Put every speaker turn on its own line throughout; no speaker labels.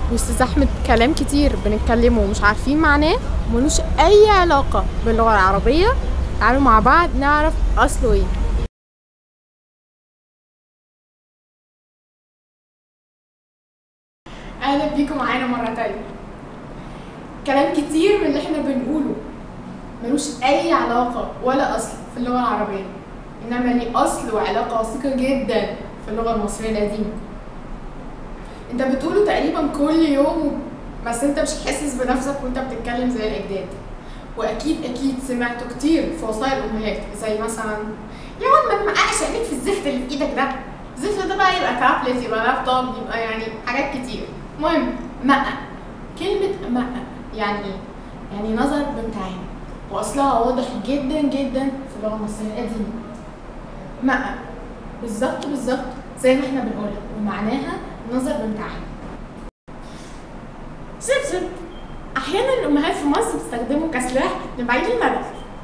واستاذ احمد كلام كتير بنتكلمه ومش عارفين معناه ملوش اي علاقه باللغه العربيه تعالوا مع بعض نعرف اصله ايه اهلا بيكم معانا مره تانية كلام كتير من اللي احنا بنقوله ملوش اي علاقه ولا اصل في اللغه العربيه انما ليه اصل وعلاقه وثيقه جدا في اللغه المصريه القديمه انت بتقوله تقريبا كل يوم بس انت مش حاسس بنفسك وانت بتتكلم زي الاجداد واكيد اكيد سمعته كتير في وسائل الامهات زي مثلا يا واد ما تمقعش عينيك في الزفت اللي في ايدك ده الزفت ده بقى يبقى تابلت يبقى لابتوب يبقى يعني حاجات كتير المهم مقع كلمة مقع يعني ايه؟ يعني نظر بامتعان واصلها واضح جدا جدا في اللغة المصرية القديمة مقع بالظبط بالظبط زي ما احنا بنقولها ومعناها نظر بامتعان شبشب احيانا الامهات في مصر بتستخدمه كسلاح لبعيد المدى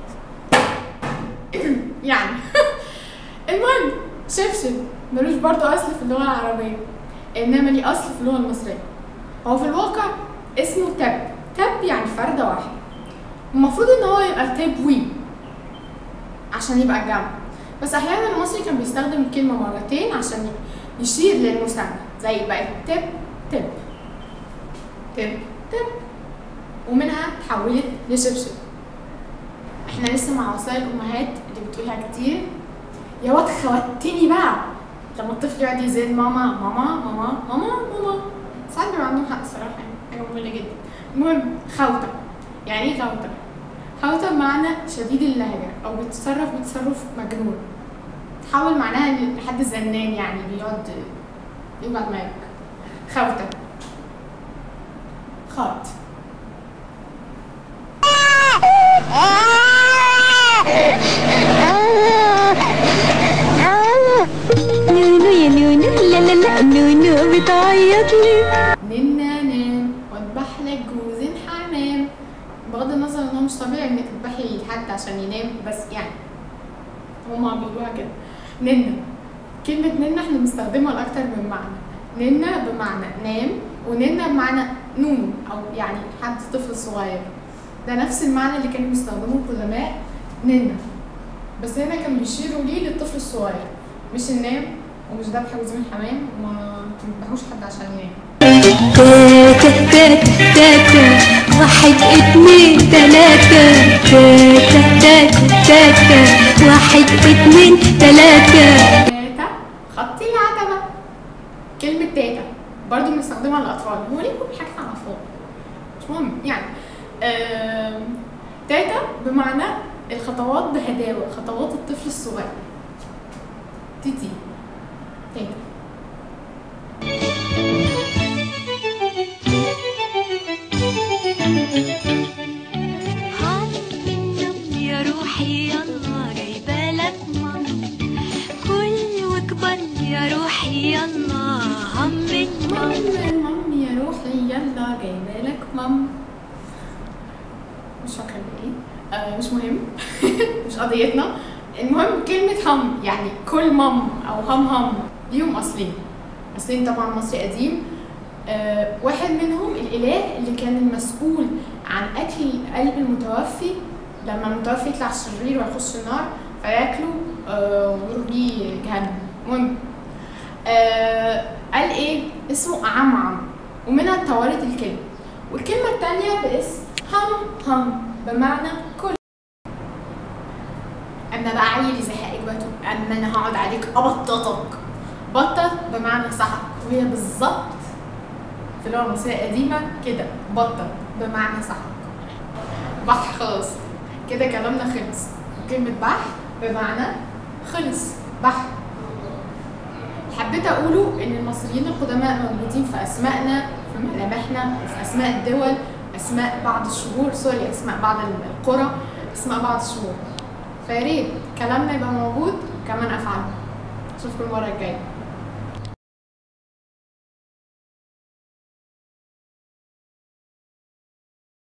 يعني المهم شبشب ملوش برضو اصل في اللغه العربيه انما ليه اصل في اللغه المصريه هو في الواقع اسمه تب تب يعني فرده واحده المفروض ان هو يبقى تبوي عشان يبقى الجمع بس احيانا المصري كان بيستخدم الكلمه مرتين عشان يشير للمثنى زي بقت تب تب تب تب ومنها اتحولت لشبشب احنا لسه مع وسائل الامهات اللي بتقولها كتير يا واد خوتني بقى لما الطفل يقعد يزيد ماما ماما ماما ماما ماما ساعات بيبقى عندهم حق الصراحه يعني حاجه ممله جدا المهم خوته يعني ايه خوته خوته بمعنى شديد اللهجه او بيتصرف بتصرف مجنون تحول معناها لحد زنان يعني بيقعد يوجع دماغك خوته خط
نونو يا نونو لا لا لا نونو بتعيط لي
ننا نام واذبح لك جوز حمام بغض النظر ان هو مش طبيعي انك تذبحي حد عشان ينام بس يعني هما بيقولوها كده ننا كلمة ننا احنا بنستخدمها لأكتر من معنى ننا بمعنى نام وننا بمعنى نونو أو يعني حد طفل صغير ده نفس المعنى اللي كانوا بيستخدموه القدماء ننا بس هنا كانوا بيشيروا ليه للطفل الصغير مش النام ومش ذبح جوز الحمام وما تذبحوش حد عشان ينام
تاتا تاتا تاتا واحد اتنين تلاتة تاتا تاتا تاتا واحد اتنين تلاتة
تاتا خطي العتبة كلمة تاتا برضو بنستخدمها للأطفال هو ليه كل حاجة عن الأطفال مش مهم يعني آم، تاتا بمعنى الخطوات بهداوة خطوات الطفل الصغير تيتي تاتا
هم النم يا روحي يلا جايبة لك ماما كل واكبر يا روحي يلا هم النم
مام مام يا روحي يلا جايبالك مام مش فاكرة ايه آه مش مهم مش قضيتنا المهم كلمة هم يعني كل مام أو هم هم ليهم أصلين أصلين طبعا مصري قديم آه واحد منهم الإله اللي كان المسؤول عن أكل قلب المتوفي لما المتوفي يطلع شرير ويخش النار فياكله آه ويروح بيه جهنم المهم آه قال ايه اسمه عمعم ومنها اتطورت الكلمة والكلمة التانية باسم هم هم بمعنى كل اما بقى عيل يزهقك بقى تقول اما انا هقعد عليك ابططك بطط بمعنى صحك وهي بالظبط في اللغة المصرية القديمة كده بطط بمعنى صحك بحر خلاص كده كلامنا خلص وكلمة بحر بمعنى خلص بحر حبيت اقوله ان المصريين القدماء موجودين في اسمائنا في ملامحنا وفي اسماء الدول اسماء بعض الشهور سوري اسماء بعض القرى اسماء بعض الشهور فيا ريت كلامنا يبقى موجود كمان افعاله اشوفكم المره الجايه